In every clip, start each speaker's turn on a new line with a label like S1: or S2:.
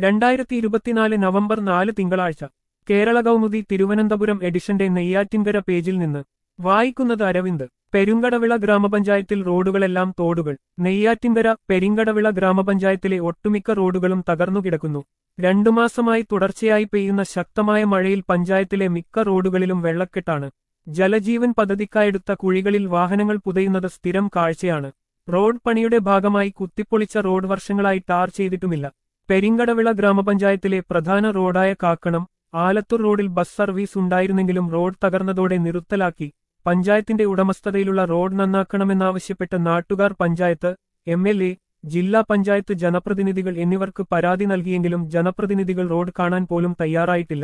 S1: രണ്ടായിരത്തി ഇരുപത്തിനാല് നവംബർ നാല് തിങ്കളാഴ്ച കേരള കൗമുദി തിരുവനന്തപുരം എഡിഷന്റെ നെയ്യാറ്റിൻകര പേജിൽ നിന്ന് വായിക്കുന്നത് അരവിന്ദ് പെരുങ്കടവിള ഗ്രാമപഞ്ചായത്തിൽ റോഡുകളെല്ലാം തോടുകൾ നെയ്യാറ്റിൻകര പെരിങ്കടവിള ഗ്രാമപഞ്ചായത്തിലെ ഒട്ടുമിക്ക റോഡുകളും തകർന്നുകിടക്കുന്നു രണ്ടു മാസമായി തുടർച്ചയായി പെയ്യുന്ന ശക്തമായ മഴയിൽ പഞ്ചായത്തിലെ മിക്ക റോഡുകളിലും വെള്ളക്കെട്ടാണ് ജലജീവൻ പദ്ധതിക്കായെടുത്ത കുഴികളിൽ വാഹനങ്ങൾ പുതയുന്നത് സ്ഥിരം കാഴ്ചയാണ് റോഡ് പണിയുടെ ഭാഗമായി കുത്തിപ്പൊളിച്ച റോഡ് വർഷങ്ങളായി ടാർ ചെയ്തിട്ടുമില്ല പെരിങ്കടവിള ഗ്രാമപഞ്ചായത്തിലെ പ്രധാന റോഡായ കാക്കണം ആലത്തൂർ റോഡിൽ ബസ് സർവീസ് ഉണ്ടായിരുന്നെങ്കിലും റോഡ് തകർന്നതോടെ നിർത്തലാക്കി പഞ്ചായത്തിന്റെ ഉടമസ്ഥതയിലുള്ള റോഡ് നന്നാക്കണമെന്നാവശ്യപ്പെട്ട് നാട്ടുകാർ പഞ്ചായത്ത് എം എൽ എ ജില്ലാ പഞ്ചായത്ത് ജനപ്രതിനിധികൾ എന്നിവർക്ക് പരാതി നൽകിയെങ്കിലും ജനപ്രതിനിധികൾ റോഡ് കാണാൻ പോലും തയ്യാറായിട്ടില്ല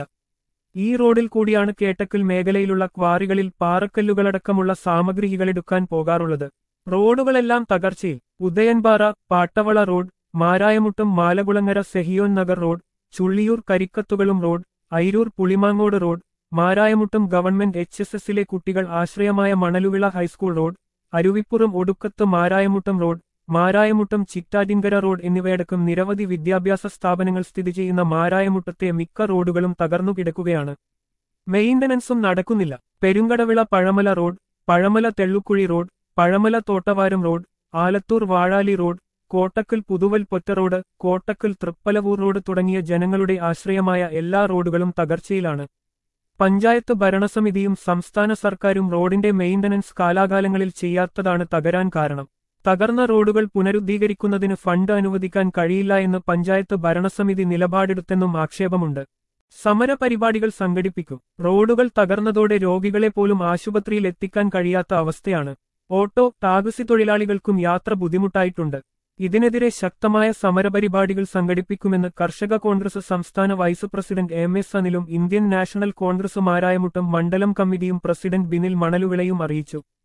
S1: ഈ റോഡിൽ കൂടിയാണ് കേട്ടക്കൽ മേഖലയിലുള്ള ക്വാറികളിൽ പാറക്കല്ലുകളടക്കമുള്ള സാമഗ്രികളെടുക്കാൻ പോകാറുള്ളത് റോഡുകളെല്ലാം തകർച്ചയിൽ ഉദയൻപാറ പാട്ടവള റോഡ് മാരായമുട്ടം മാലകുളങ്ങര സെഹിയോൻ നഗർ റോഡ് ചുള്ളിയൂർ കരിക്കത്തുകളും road Airoor Pulimangode road Marayamuttam government H S എസിലെ കുട്ടികൾ ആശ്രയമായ മണലുവിള ഹൈസ്കൂൾ റോഡ് അരുവിപ്പുറം ഒടുക്കത്ത് മാരായമുട്ടം റോഡ് മാരായമുട്ടം ചിറ്റാറ്റിൻകര റോഡ് എന്നിവയടക്കം നിരവധി വിദ്യാഭ്യാസ സ്ഥാപനങ്ങൾ സ്ഥിതി ചെയ്യുന്ന മാരായമുട്ടത്തെ മിക്ക റോഡുകളും തകർന്നു കിടക്കുകയാണ് മെയിന്റനൻസും നടക്കുന്നില്ല Perunkadavila Pazhamala road Pazhamala Thellukuzhi road Pazhamala Thottavaram road Alathur Vazhali road Kottakkal Puthuval Potta road Kottakkal Thrippalavoor road തുടങ്ങിയ ജനങ്ങളുടെ ആശ്രയമായ എല്ലാ റോഡുകളും തകർച്ചയിലാണ് പഞ്ചായത്ത് ഭരണസമിതിയും സംസ്ഥാന സർക്കാരും റോഡിന്റെ മെയിന്റനൻസ് കാലാകാലങ്ങളിൽ ചെയ്യാത്തതാണ് തകരാൻ കാരണം തകർന്ന റോഡുകൾ പുനരുദ്ധീകരിക്കുന്നതിന് ഫണ്ട് അനുവദിക്കാൻ കഴിയില്ല എന്ന് പഞ്ചായത്ത് ഭരണസമിതി നിലപാടെടുത്തെന്നും ആക്ഷേപമുണ്ട് സമരപരിപാടികൾ സംഘടിപ്പിക്കും റോഡുകൾ തകർന്നതോടെ രോഗികളെ പോലും ആശുപത്രിയിൽ എത്തിക്കാൻ കഴിയാത്ത അവസ്ഥയാണ് ഓട്ടോ ടാക്സി തൊഴിലാളികൾക്കും യാത്ര ബുദ്ധിമുട്ടായിട്ടുണ്ട് ഇതിനെതിരെ ശക്തമായ സമരപരിപാടികൾ സംഘടിപ്പിക്കുമെന്ന് കർഷക കോൺഗ്രസ് സംസ്ഥാന വൈസ് പ്രസിഡന്റ് എം എസ് അനിലും ഇന്ത്യൻ നാഷണൽ കോൺഗ്രസുമാരായമുട്ടം മണ്ഡലം കമ്മിറ്റിയും പ്രസിഡന്റ് ബിനിൽ മണലുവിളയും അറിയിച്ചു